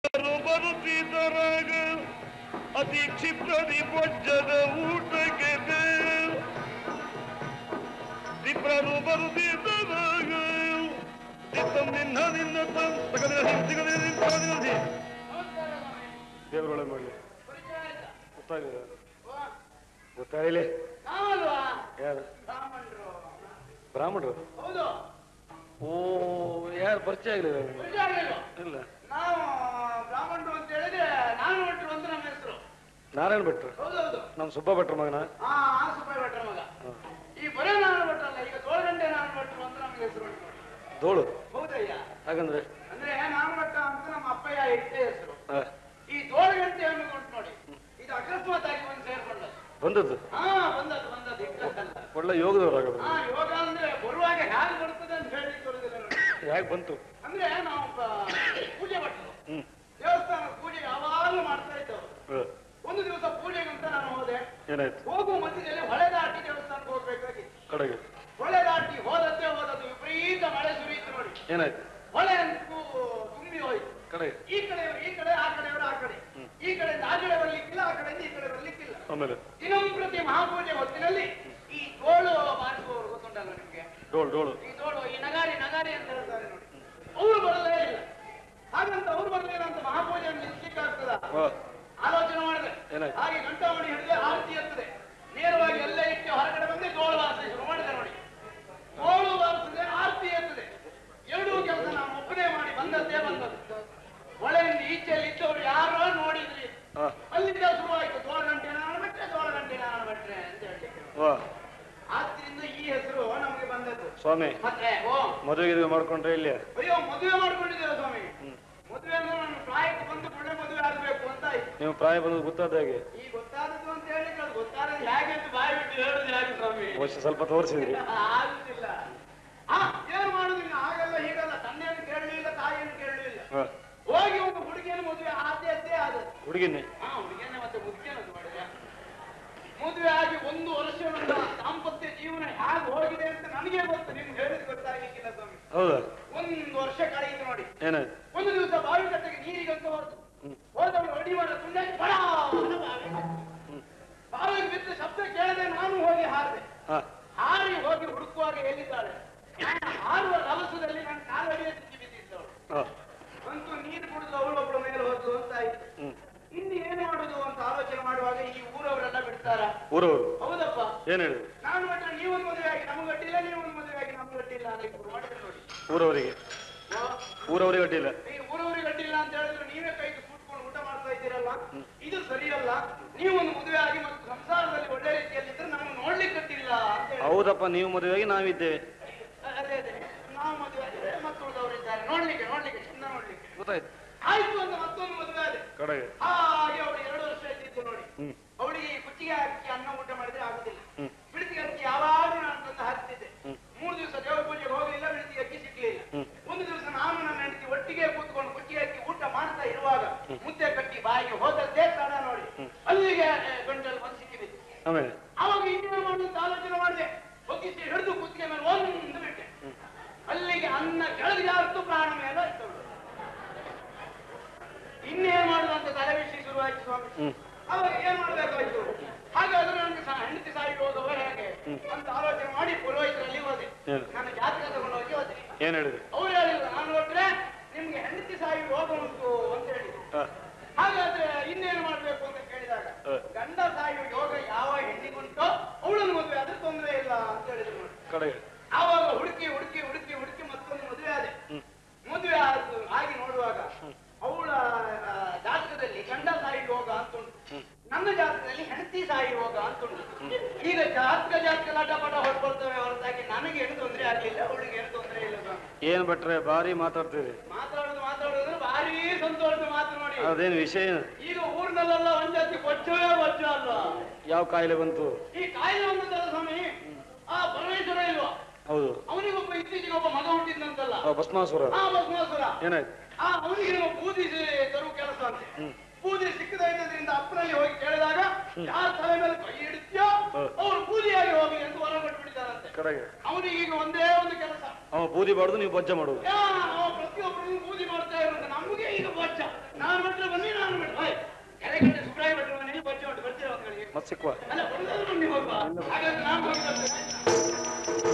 ವಿಪ್ರರು ಬರುತ್ತಿದ್ದರಾಗ ಅತಿ ಕ್ಷಿಪ್ರದಿ ಬೊಜ್ಜದ ಊಟಕ್ಕೆ ಬೇವು. ವಿಪ್ರರು ಬರುತ್ತಿದ್ದರಾಗ ಚಿತ್ತಂ ನಿನ್ನ ನಿನ್ನ ತಂ ತಗದಿನ ಸಿಂ ಸಿಗದಿನ ಸಿಂ ತಗದಿನ ಸಿಂ. ದೇವರೊಳೆ ಮಾಡಲಿ ಗೊತ್ತಾಗಿದೆ ಗೊತ್ತಾಗಲಿ ನಾವಲ್ವಾ ಯಾರು ಬ್ರಾಹ್ಮಣರು ಬ್ರಾಹ್ಮಣರು ಹೌದು ಓ ಯಾರು ಪರಿಚಯ ಆಗಲಿಲ್ಲ ಪರಿಚಯ ಆಗ್ಲಿಲ್ವಾ? ಇಲ್ಲ ನಾವು ಬ್ರಾಹ್ಮಣರು ಅಂತ ಹೇಳಿದ್ರೆ ನಾನು ಭಟ್ರು ಅಂತ ನಮ್ಮ ಹೆಸರು ನಾರಾಯಣ ಭಟ್ರು ಹೌದೌದು ನಮ್ಮ ಸುಬ್ಬ ಭಟ್ರ ಮಗನ ಆ ಆ ಸುಬ್ಬಯ್ಯ ಭಟ್ರ ಮಗ ಈ ಬರೇ ನಾನು ಭಟ್ರಲ್ಲ ಈಗ ತೋಳಗಂಟೆ ನಾನು ಭಟ್ರು ಅಂತ ನಮ್ಗೆ ಹೆಸರು ಉಂಟು ನೋಡಿ. ಧೂಳು ಹೌದಯ್ಯ ಹಾಗಂದ್ರೆ ಅಂದ್ರೆ ನಾನು ಭಟ್ಟ ಅಂತ ನಮ್ಮ ಅಪ್ಪಯ್ಯ ಇಟ್ಟೆ ಹೆಸರು ಆ, ಈ ತೋಳಗಂಟೆ ಅನ್ನೋದು ಉಂಟು ನೋಡಿ ಇದು ಅಕಸ್ಮಾತ್ ಆಗಿ ಒಂದು ಸೇರ್ಕೊಂಡದ್ದು ಬಂದದ್ದು ಹಾ ಬಂದದ್ದು ಬಂದದ್ದು ಇಟ್ಟದ್ದಲ್ಲ ಒಳ್ಳೆ ಯೋಗದವ್ರು ಹಾಗಾದ್ರೆ ಆ ಯೋಗ ಅಂದ್ರೆ ಬರುವಾಗ ಹೇಗೆ ಬರ್ತದೆ ಅಂತ ಹೇಳಿ ಬರುದಿಲ್ಲ ನೋಡಿ ಯಾಕೆ ಬಂತು ಅಂದ್ರೆ ನಾವು ಪ- ಪೂಜೆ ಭಟ್ರು ಹ್ಮ್ ದೇವಸ್ಥಾನದ ಪೂಜೆ ಯಾವಾಗಲೂ ಮಾಡ್ತಾ ಇದ್ದವು ಆ, ಒಂದು ದಿವಸ ಪೂಜೆಗೆ ಅಂತ ನಾನು ಹೋದೆ ಏನಾಯ್ತು ಹೋಗುವ ಮಧ್ಯದಲ್ಲಿ ಹೊಳೆ ದಾಟಿ ದೇವಸ್ಥಾನಕ್ಕೆ ಹೋಗ್ಬೇಕಾಗಿತ್ತು ಕಡೆಗೆ ಹೊಳೆ ದಾಟಿ ಹೋದದ್ದೇ ಹೋದದ್ದು ವಿಪರೀತ ಮಳೆ ಸುರಿಯಿತು ನೋಡಿ ಏನಾಯ್ತು ಹೊಳೆ ಅಂತೂ ತುಂಬಿ ಹೋಯ್ತು ಕಡೆಗೆ ಈ ಕಡೆಯವರು ಈ ಕಡೆ ಆ ಕಡೆಯವರು ಆ ಕಡೆ ಈ ಕಡೆಯಿಂದ ಆ ಕಡೆ ಬರ್ಲಿಕ್ಕಿಲ್ಲ ಆ ಕಡೆಯಿಂದ ಈ ಕಡೆ ಬರ್ಲಿಕ್ಕಿಲ್ಲ ಆಮೇಲೆ ದಿನಂಪ್ರತಿ ಮಹಾಪೂಜೆ ಹೊತ್ತಿನಲ್ಲಿ ಈ ತೋಳು ಬಾರಿಸುವವರು ಗೊತ್ತುಂಟಲ್ಲ ನಿಮ್ಗೆ ಡೋಳು ಡೋಳು ಈ ತೋಳು ಈ ನಗಾರಿ ನಗಾರಿ ಅಂತ ಹೇಳ್ತಾರೆ ನೋಡಿ ಅವರು ಬರಲೇ ಇಲ್ಲ ಹಾಗಂತ ಅವ್ರು ಬರ್ಲಿಲ್ಲ ಅಂತ ಮಹಾಪೂಜೆಯನ್ನು ನಿಲ್ಲಿಸ್ಲಿಕ್ಕೆ ಆಗ್ತದ ಆ, ಆಲೋಚನೆ ಮಾಡಿದೆ ಏನಾಯ್ತು? ಹಾಗೆ ಗಂಟಾಮಣಿ ಹಿಡಿದು ಆರತಿ ಎತ್ತದೆ ನೇರವಾಗಿ ಎಲ್ಲ ಇಟ್ಟು ಹೊರಗಡೆ ಬಂದು ತೋಳು ವಾರಿಸಿ ಶುರು ಮಾಡಿದೆ ನೋಡಿ ತೋಳು ವಾರಿಸಿದೆ ಆರತಿ ಎತ್ತದೆ ಎರಡೂ ಕೆಲಸ ನಾನು ಒಬ್ಬನೇ ಮಾಡಿ ಬಂದದ್ದೇ ಬಂದದ್ದು ಒಳೆಯಿಂದ ಈಚೆಯಲ್ಲಿ ಇದ್ದವರು ಯಾರೋ ನೋಡಿದ್ರಿ ಆ, ಅಲ್ಲಿಂದ ಶುರುವಾಯ್ತು ತೋಳ ಗಂಟೆ ನಾನು ಬಿಟ್ರೆ ತೋಳ ಗಂಟೆ ನಾನು ಬಿಟ್ರೆ ಅಂತ ಹೇಳಲಿಕ್ಕೆ ವಾ ಆದ್ರಿಂದ ಈ ಹೆಸರು ನಮಗೆ ಬಂದದ್ದು ಸ್ವಾಮಿ ಮತ್ತೆ ಓ ಮದುವೆ ಗಿದುವೆ ಮಾಡ್ಕೊಂಡ್ರೆ ಇಲ್ಲಿ ಅಯ್ಯೋ ಮದುವೆ ಮಾಡ್ಕೊಂಡಿದ್ದೇವೆ ಸ್ವಾಮಿ ಮದುವೆ ಅಂದ್ರೆ ನನ್ನ ಪ್ರಾಯಕ್ಕೆ ಬಂದು ಒಳ್ಳೆ ಮದುವೆ ಆಗ್ಬೇಕು ಅಂತ ಆಯ್ತು ನೀವು ಪ್ರಾಯ ಬಂದದ್ದು ಗೊತ್ತಾದ ಹಾಗೆ ಈ ಗೊತ್ತಾದದ್ದು ಅಂತ ಹೇಳಿ ಅದು ಗೊತ್ತಾದದ್ದು ಹೇಗೆ ಅಂತ ಬಾಯಿ ಬಿಟ್ಟು ಹೇಳುದು ಹೇಗೆ ಸ್ವಾಮಿ ವರ್ಷ ಸ್ವಲ್ಪ ತೋರಿಸಿದ್ರಿ ಆಗುದಿಲ್ಲ ಆ ಏನು ಮಾಡುದಿಲ್ಲ ಹಾಗೆಲ್ಲ ಹೀಗಲ್ಲ ತಂದೆಯನ್ನು ಕೇಳಲಿಲ್ಲ ತಾಯಿಯನ್ನು ಕೇಳಲಿಲ್ಲ ಆ, ಹೋಗಿ ಒಂದು ಹುಡುಗಿಯನ್ನು ಮದುವೆ ಆದ್ಯತೆ ಆದದ್ದು ಹುಡುಗಿನೇ ಹಾ ಹುಡುಗಿಯನ್ನ ಮತ್ತೆ ಮುಖ್ಯನದು ಮಾಡಿದೆ ಮದುವೆ ಆಗಿ ಒಂದು ವರ್ಷ ನನ್ನ ದಾಂಪತ್ಯ ಜೀವನ ಹೇಗೆ ಹೋಗಿದೆ ಅಂತ ನನಗೆ ಗೊತ್ತು ನಿಮ್ಗೆ ಹೇಳಿದ್ ಗೊತ್ತಾಗ್ಲಿಕ್ಕಿಲ್ಲ ಸ್ವಾಮಿ ಹೌದಾ ಒಂದು ವರ್ಷ ಕಳೆಯಿತು ನೋಡಿ ಏನಾಯ್ತು ಒಂದು ದಿವಸ ಬಾವಿ ಕಟ್ಟೆಗೆ ನೀರಿಗೆ ಅಂತ ಹೊರತು ಹೋದವಳು ಅಡಿ ಮಾಡ ತುಂಡಾಗಿ ಬಡ ಬಾವಿ ಬಾವಿಗೆ ಬಿದ್ದ ಶಬ್ದ ಕೇಳದೆ ನಾನು ಹೋಗಿ ಹಾರಿದೆ ಹಾ ಹಾರಿ ಹೋಗಿ ಹುಡುಕುವಾಗ ಎಲ್ಲಿದ್ದಾಳೆ ನಾನು ಹಾರುವ ರಭಸದಲ್ಲಿ ನಾನು ಕಾಲಡಿಯ ಸಿಕ್ಕಿ ಬಿದ್ದಿದ್ದವಳು ಆ, ಅಂತೂ ನೀರು ಕುಡಿದು ಅವಳೊಬ್ಬಳ ಮೇಲೆ ಹೋದ್ರು ಅಂತ ಆಯ್ತು ಹ್ಮ್ ಇನ್ನು ಏನು ಮಾಡುದು ಅಂತ ಆಲೋಚನೆ ಮಾಡುವಾಗ ಈ ಊರವರೆಲ್ಲ ಬಿಡ್ತಾರ ಊರವರು ಹೌದಪ್ಪ ಏನ್ ಹೇಳಿದ್ರು ನಾನು ಬಿಟ್ರೆ ನೀವೊಂದು ಮದುವೆ ಆಗಿ ನಮ್ಗೆ ಗಟ್ಟಿಲ್ಲ ನೀವೊಂದು ಮದುವೆ ಆಗಿ ನಮ್ಗೆ ಗಟ್ಟಿಲ್ಲ ಅಂತ ಇಬ್ರು ಮಾಡಿದ್ರು ನೋಡಿ ಊರವರಿಗೆ ಓ, ಊರವರಿಗೆ ಅಡ್ಡಿಲ್ಲ ಈ ಊರವರಿಗೆ ಗಟ್ಟಿಲ್ಲ ಅಂತ ಹೇಳಿದ್ರೆ ನೀವೇ ಕೈಗೆ ಕೂತ್ಕೊಂಡು ಊಟ ಮಾಡ್ತಾ ಇದ್ದೀರಲ್ಲ ಇದು ಸರಿಯಲ್ಲ ನೀವೊಂದು ಮದುವೆ ಆಗಿ ಮತ್ತು ಸಂಸಾರದಲ್ಲಿ ಒಳ್ಳೆ ರೀತಿಯಲ್ಲಿ ಇದ್ರೆ ನಮ್ಗೆ ನೋಡ್ಲಿಕ್ಕೆ ಗಟ್ಟಿಲ್ಲ ಅಂತ ಹೇಳಿ ಹೌದಪ್ಪ ನೀವು ಮದುವೆಯಾಗಿ ನಾವಿದ್ದೇವೆ ಅದೇ ಅದೇ ನಾವು ಮದುವೆ ಆಗಿದ್ರೆ ಮತ್ತು ಉಳಿದವರು ಇದ್ದಾರೆ ನೋಡ್ಲಿಕ್ಕೆ ನೋಡ್ಲಿಕ್ಕೆ ಚಂದ ನೋಡ್ಲಿಕ್ಕೆ ಗೊತ್ತಾಯ್ತು ಆಯ್ತು ಅಂತ ಮತ್ತೊಂದು ಮದುವೆ ಆದೆ ಕಡೆಗೆ ಹಾಗೆ ಅವಳು ಎರಡು ವರ್ಷ ಇದ್ದಿದ್ದು ನೋಡಿ ಹ್ಮ್ ಅವಳಿಗೆ ಈ ಕುಚ್ಚಿಗೆ ಹಾಕಿ ಅನ್ನ ಊಟ ಮಾಡಿದ್ರೆ ಆಗುದಿಲ್ಲ ಹ್ಮ್. ಬಿಡಿಸಿಗೆ ಅಕ್ಕಿ ಯಾವಾಗ ನಾನು ತಂದು ಹಾಕ್ತಿದ್ದೆ ಹ್ಮ್. ಮೂರು ದಿವಸ ದೇವರ ಪೂಜೆಗೆ ಹೋಗಲಿಲ್ಲ ಬಿಡಿಸಿಗೆ ಅಕ್ಕಿ ಸಿಗ್ಲಿಲ್ಲ ಹ್ಮ್. ಒಂದು ದಿವಸ ನಾನು ನನ್ನ ಹೆಂಡತಿ ಒಟ್ಟಿಗೆ ಕೂತ್ಕೊಂಡು ಕುಚ್ಚಿಗೆ ಅಕ್ಕಿ ಊಟ ಮಾಡ್ತಾ ಇರುವಾಗ ಮುದ್ದೆ ಕಟ್ಟಿ ಬಾಯಿಗೆ ಹೋದದ್ದೇ ತಡ ನೋಡಿ ಅಲ್ಲಿಗೆ ಗಂಟಲು ಬಂದು ಸಿಕ್ಕಿಬಿತ್ತು ಆಮೇಲೆ ಅವಾಗ ಇನ್ನೇನು ಮಾಡುವಂತ ಆಲೋಚನೆ ಮಾಡಿದೆ ಹೊತ್ತಿಸಿ ಹಿಡಿದು ಕುತ್ತಿಗೆ ಮೇಲೆ ಒಂದು ಬಿಟ್ಟೆ ಅಲ್ಲಿಗೆ ಅನ್ನ ಕೆಳಗೆ ಜಾಸ್ತು ಪ್ರಾಣ ಮೇಲೆ ಆಯ್ತು ಅವಳು. ಇನ್ನೇನು ಮಾಡುದು ಅಂತ ತಲೆ ಬಿಸಿ ಶುರುವಾಯ್ತು ಸ್ವಾಮಿ ಹ್ಮ್ ಅವಾಗ ಏನ್ ಮಾಡ್ಬೇಕಾಯ್ತು ಹಾಗಾದ್ರೆ ನನಗೆ ಸಹ ಹೆಂಡತಿ ಸಾಯಿ ಹೋದವ ಹೇಗೆ ಅಂತ ಆಲೋಚನೆ ಮಾಡಿ ಪುರೋಹಿತರಲ್ಲಿ ಹೋದೆ ಏನು? ನನ್ನ ಜಾತಕ ತಗೊಂಡು ಹೋಗಿ ಹೋದೆ ಏನ್ ಹೇಳಿದ್ರು ಅವ್ರು ಹೇಳಿದ್ರು ನಾನು ನೋಡ್ರೆ ನಿಮ್ಗೆ ಹೆಂಡತಿ ಸಾಯಿ ರೋಗ ಉಂಟು ಅಂತ ಹೇಳಿದ್ರು ಆ, ಹಾಗಾದ್ರೆ ಇನ್ನೇನು ಮಾಡ್ಬೇಕು ಅಂತ ಕೇಳಿದಾಗ ಹ. ಗಂಡ ಸಾಯುವ ಯೋಗ ಯಾವ ಹೆಣ್ಣಿಗುಂಟೋ ಅವಳನ್ನು ಮದುವೆ ಆದ್ರೆ ತೊಂದರೆ ಇಲ್ಲ ಅಂತ ಹೇಳಿದ್ರು ನೋಡಿ ಕಡೆಗೆ ಆವಾಗ ಹುಡುಕಿ ಹುಡುಕಿ ಹುಡುಕಿ ಹುಡುಕಿ ಮತ್ತೊಂದು ಮದುವೆ ಆದೆ ಹ್ಮ್. ಮದುವೆ ಆದ ಆಗಿ ನೋಡುವಾಗ ಅವಳ ಆ, ಜಾತಕದಲ್ಲಿ ಗಂಡ ಸಾಯಿ ಯೋಗ ಅಂತ ಉಂಟು ನನ್ನ ಜಾತಕದಲ್ಲಿ ಹೆಂಡತಿ ಸಾಯಿ ಯೋಗ ಅಂತ ಉಂಟು ಈಗ ಜಾತಕ ಜಾತಕ ಲಾಟ ಪಾಠ ಹೊರಬರ್ತವೆ ಹೊರತಾಗಿ ನನಗೆ ಏನು ತೊಂದರೆ ಆಗ್ಲಿಲ್ಲ ಅವಳಿಗೆ ಏನು ತೊಂದರೆ ಇಲ್ಲ ಸ್ವಾಮಿ. ಏನ್ ಭಟ್ರೆ ಭಾರಿ ಮಾತಾಡ್ತೀರಿ ಮಾತಾಡೋದು ಮಾತಾಡೋದು ಭಾರಿ ಸಂತೋಷದ ಮಾತು ನೋಡಿ ಅದೇನು ವಿಷಯ ಏನು ಈಗ ಊರಿನಲ್ಲೆಲ್ಲ ಒಂದ್ ಜಾತಿ ಬಚ್ಚವೇ ಬಚ್ಚ ಅಲ್ವಾ ಯಾವ ಕಾಯಿಲೆ ಬಂತು ಈ ಕಾಯಿಲೆ ಒಂದಲ್ಲ ಸ್ವಾಮಿ ಆ ಪರಮೇಶ್ವರ ಇಲ್ವಾ ಹೌದು ಅವನಿಗೊಬ್ಬ ಇತ್ತೀಚೆಗೆ ಒಬ್ಬ ಮಗ ಹುಟ್ಟಿದ್ನಂತಲ್ಲ ಆ ಭಸ್ಮಾಸುರ ಆ ಭಸ್ಮಾಸುರ ಏನಾಯ್ತು ಆ ಅವನಿಗೆ ನಾವು ಬೂದಿ ತರುವ ಕೆಲಸ ಅಂತೆ ಬೂದಿ ಸಿಕ್ಕದ ಇದ್ದದ್ರಿಂದ ಅಪ್ಪನಲ್ಲಿ ಹೋಗಿ ಕೇಳಿದಾಗ ಯಾರ ತಲೆ ಮೇಲೆ ಕೈ ಇಡ್ತೀಯೋ ಹ. ಅವ್ರು ಬೂದಿಯಾಗಿ ಹೋಗಿ ಎಂದು ಹೊರ ಬಿಟ್ಬಿಟ್ಟಿದ್ದಾರಂತೆ ಕಡೆಗೆ ಅವನಿಗೆ ಈಗ ಒಂದೇ ಒಂದು ಕೆಲಸ ಅವ ಬೂದಿ ಬಾರ್ದು ನೀವು ಬಜ್ಜ ಮಾಡುದು ಯಾ, ನಾವು ಪ್ರತಿಯೊಬ್ಬರನ್ನು ಬೂದಿ ಮಾಡ್ತಾ ಇರೋದು ನಮಗೆ ಈಗ ಬಚ್ಚ ನಾನು ಬಿಟ್ರೆ ಬನ್ನಿ ನಾನು ಬಿಟ್ರೆ ಕೆರೆಗಟ್ಟೆ ಸುಬ್ರಾಯ ಭಟ್ರ ಮನೆಯಲ್ಲಿ ಬರ್ತೀವಿ ಉಂಟು ಬರ್ತೀರಾ ಒಂದು ಕಡೆಗೆ ಮತ್ ಸಿಕ್ಕುವ ಅಲ್ಲ ಬರುದಾದ್ರೂ ನೀವು ಹೋಗುವ ಹಾಗಾದ್ರೆ ನಾನು ಹೋಗಿ ಬರ್ತೇನೆ.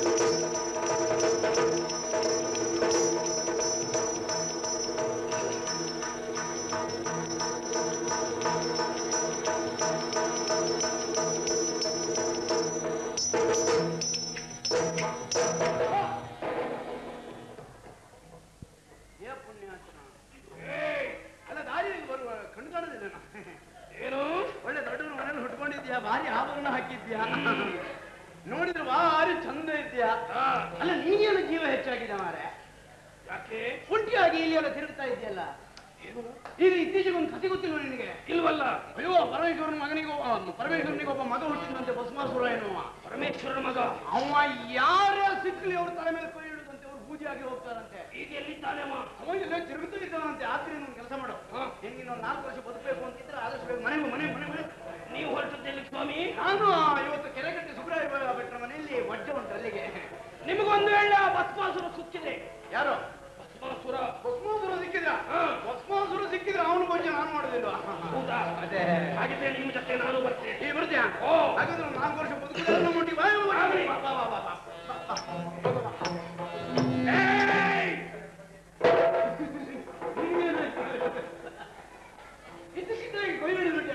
ಏ ಪುಣ್ಯಾತ್ಮ. ಏಯ್, ಅಲ್ಲ ದಾರಿಯಲ್ಲಿ ಬರುವ ಕಣ್ಣು ಕಾಣೋದಿಲ್ಲ ನಾ. ಏನು ಒಳ್ಳೆ ದೊಡ್ಡವ್ರ ಮನೇಲಿ ಹುಟ್ಕೊಂಡಿದ್ಯಾ ಭಾರಿ ಆಭರಣ ಹಾಕಿದ್ಯಾ ನೋಡಿದ್ರೆ ಭಾರಿ ಚಂದ ಇದ್ಯಾ ಅಲ್ಲ ನೀನೇನು ಜೀವ ಹೆಚ್ಚಾಗಿದೆ ಮಾರೆ ಯಾಕೆ ಪುಂಟಿಯಾಗಿ ಇಲ್ಲಿ ಎಲ್ಲ ತಿರುಗ್ತಾ ಇದೆಯಲ್ಲ ಈಗ ಇತ್ತೀಚೆಗೆ ಒಂದು ಕಥೆ ಗೊತ್ತಿಲ್ವ ನಿನಗೆ ಇಲ್ವಲ್ಲ ಅಯ್ಯೋ ಪರಮೇಶ್ವರನ ಮಗನಿಗೆ ಒಬ್ಬ- ಪರಮೇಶ್ವರನಿಗೆ ಒಬ್ಬ ಮಗ ಹುಟ್ಟಿದಂತೆ ಭಸ್ಮಾಸುರ ಎನ್ನುವ ಪರಮೇಶ್ವರನ ಮಗ ಅವ ಯಾರ ಸಿಕ್ಕಲಿ ಅವ್ರ ತಲೆ ಮೇಲೆ ಕೈ ಇಡುದಂತೆ ಅವ್ರು ಪೂಜೆಯಾಗಿ ಹೋಗ್ತಾರಂತೆ ಈಗ ಎಲ್ಲಿದ್ದಾನೆ ಅವ ತಿರುಗುತ್ತಾ ಇದ್ದಾನಂತೆ ಆದ್ರೆ ಒಂದು ಕೆಲಸ ಮಾಡು ನಿನ್ಗೆ ಇನ್ನೊಂದು ನಾಲ್ಕು ವರ್ಷ ಬದುಕಬೇಕು ಅಂತಿದ್ರೆ ಆದಷ್ಟು ಬೇಗ ಮನೆ ಮನೆ ಮನೆ ಮನೆ ನೀವು ಹೊರಟದ್ದೆಲ್ಲಿ ಸ್ವಾಮಿ ನಾನು ಇವತ್ತು ಕೆರೆಗಟ್ಟೆ ಸುಬ್ರಾಯ ಭಟ್ರ ಮನೆಯಲ್ಲಿ ವಡ್ಡ ಉಂಟು ಅಲ್ಲಿಗೆ ನಿಮಗೊಂದು ವೇಳೆ ಭಸ್ಮಾಸುರ ಸುತ್ತಿದೆ ಯಾರು ಭಸ್ಮಾಸುರ ಭಸ್ಮಾಸುರ ಸಿಕ್ಕಿದ್ರ ಭಸ್ಮಾಸುರ ಸಿಕ್ಕಿದ್ರೆ ಅವನು ಬಗ್ಗೆ ನಾನು ಮಾಡೋದಿಲ್ವಾ ಹೌದಾ ಅದೇ ಹಾಗಿದ್ರೆ ನಿಮ್ಮ ಜೊತೆ ನಾನು ಬರ್ತೇನೆ ಈ ಬರ್ತೀಯಾ ಓ ಹಾಗಾದ್ರೆ ಒಂದು ನಾಲ್ಕು ವರ್ಷ ಬದುಕಿದ್ರೆ ಮುಟ್ಟಿ ಬಾ ಬಾ ಬಾ ಬಾ ಬಾ ಇದ್ದಕ್ಕಿದ್ದಾಗ ಕೊಯ್ಬೇಡಿ ನೋಡಿ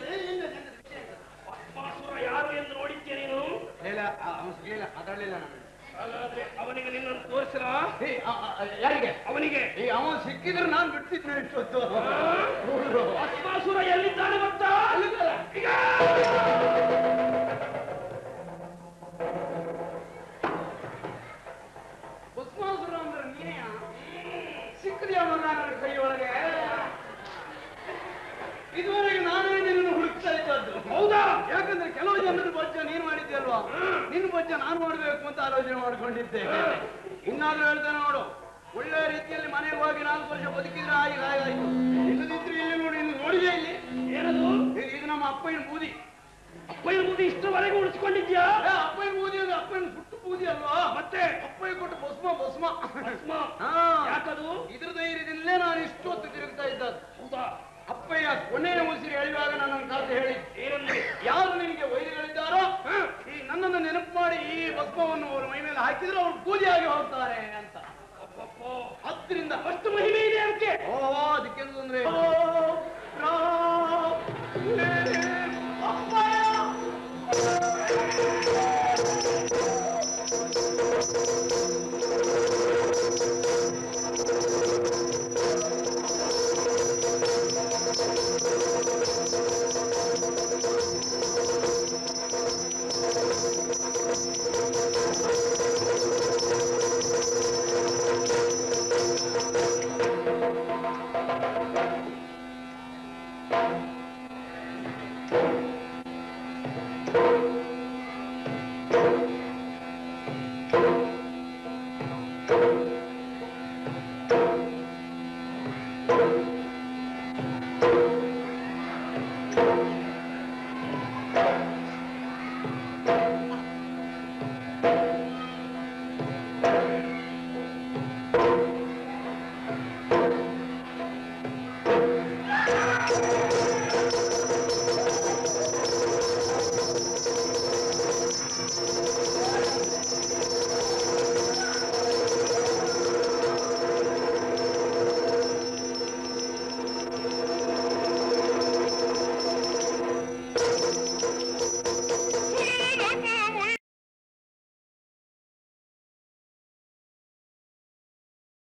ಯಾರು ಎಂದು ನೋಡಿದ್ದೆ ನೀನು ಇಲ್ಲ ಅವನು ಸಿಗ್ಲಿಲ್ಲ ಮಾತಾಡ್ಲಿಲ್ಲ ನಾನು ಹಾಗಾದ್ರೆ ಅವನಿಗೆ ನಿನ್ನನ್ನು ತೋರಿಸಿರ ಏ, ಆ, ಆ, ಯಾರಿಗೆ ಅವನಿಗೆ ಈ ಅವನು ಸಿಕ್ಕಿದ್ರೆ ನಾನು ಬಿಡ್ತಿದ್ದೆ ಇಷ್ಟೊತ್ತು ಭಸ್ಮಾಸುರ ಎಲ್ಲಿದ್ದಾನೆ ಗೊತ್ತಾ ಈಗ ಭಸ್ಮಾಸುರ ಅಂದ್ರೆ ನೀನೇ ಸಿಕ್ಕಿದ್ಯಾ ಮಗ ನನ್ನ ಕೈ ಒಳಗೆ ಇದುವರೆಗೆ ನಾನೇ ನಿನ್ನನ್ನು ಹುಡುಕ್ತಾ ಇದ್ದದ್ದು ಹೌದಾ ಯಾಕಂದ್ರೆ ಕೆಲವು ಜನರ ಬಜ್ಜ ನೀನು ಮಾಡಿದ್ಯಲ್ವಾ ನಿನ್ನ ಬಜ್ಜ ನಾನು ಮಾಡಬೇಕು ಅಂತ ಆಲೋಚನೆ ಮಾಡ್ಕೊಂಡಿದ್ದೆ ಇನ್ನಾದ್ರೂ ಹೇಳ್ತಾನೆ ನೋಡು ಒಳ್ಳೆ ರೀತಿಯಲ್ಲಿ ಮನೆಗೆ ಹೋಗಿ ನಾಲ್ಕು ವರ್ಷ ಬದುಕಿದ್ರೆ ಆಗಿ ಆಗಾಯ್ತು ಇಲ್ಲದಿದ್ರೆ ಇಲ್ಲಿ ನೋಡಿ ಇಲ್ಲಿ ನೋಡಿದೆ ಇಲ್ಲಿ ಏನದು ಇದು- ಇದು ನಮ್ಮ ಅಪ್ಪಯ್ಯನ ಬೂದಿ ಅಪ್ಪಯ್ಯ ಬುದ್ಧಿ ಇಷ್ಟವರೆಗೆ ಉಳಿಸ್ಕೊಂಡಿದ್ಯಾ ಏ, ಅಪ್ಪಯ್ಯನ ಬೂದಿ ಅಂದ್ರೆ ಅಪ್ಪಯ್ಯನ ಪುಟ್ಟು ಬೂದಿ ಅಲ್ವಾ ಮತ್ತೆ ಅಪ್ಪಯ್ಯ ಕೊಟ್ಟು ಭಸ್ಮ ಭಸ್ಮ ಭಸ್ಮ ಹಾ. ಯಾಕದು ಇದ್ರ ಧೈರ್ಯದಿಂದಲೇ ನಾನು ಇಷ್ಟೊತ್ತು ತಿರುಗ್ತಾ ಇದ್ದದ್ದು ಹೌದಾ ಅಪ್ಪಯ್ಯ ಕೊನೆಯ ಉಸಿರು ಎಳೆಯುವಾಗ ನನ್ನ ಕಾಸು ಹೇಳಿ ಏನಂದ್ರೆ ಯಾರು ನಿನಗೆ ವೈರಿಗಳಿದ್ದಾರೋ ಈ ನನ್ನನ್ನು ನೆನಪು ಮಾಡಿ ಈ ಭಸ್ಮವನ್ನು ಅವ್ರ ಮೈ ಮೇಲೆ ಹಾಕಿದ್ರೆ ಅವ್ರು ಪೂಜೆಯಾಗಿ ಹೋಗ್ತಾರೆ ಅಂತ ಅಪ್ಪಪ್ಪೋ ಹತ್ತರಿಂದ ಅಷ್ಟು ಮಹಿಮೆ ಇದೆ ಅದಕ್ಕೆ ಓ ಅದಕ್ಕೆ ತೊಂದ್ರೆ ಇಲ್ಲ.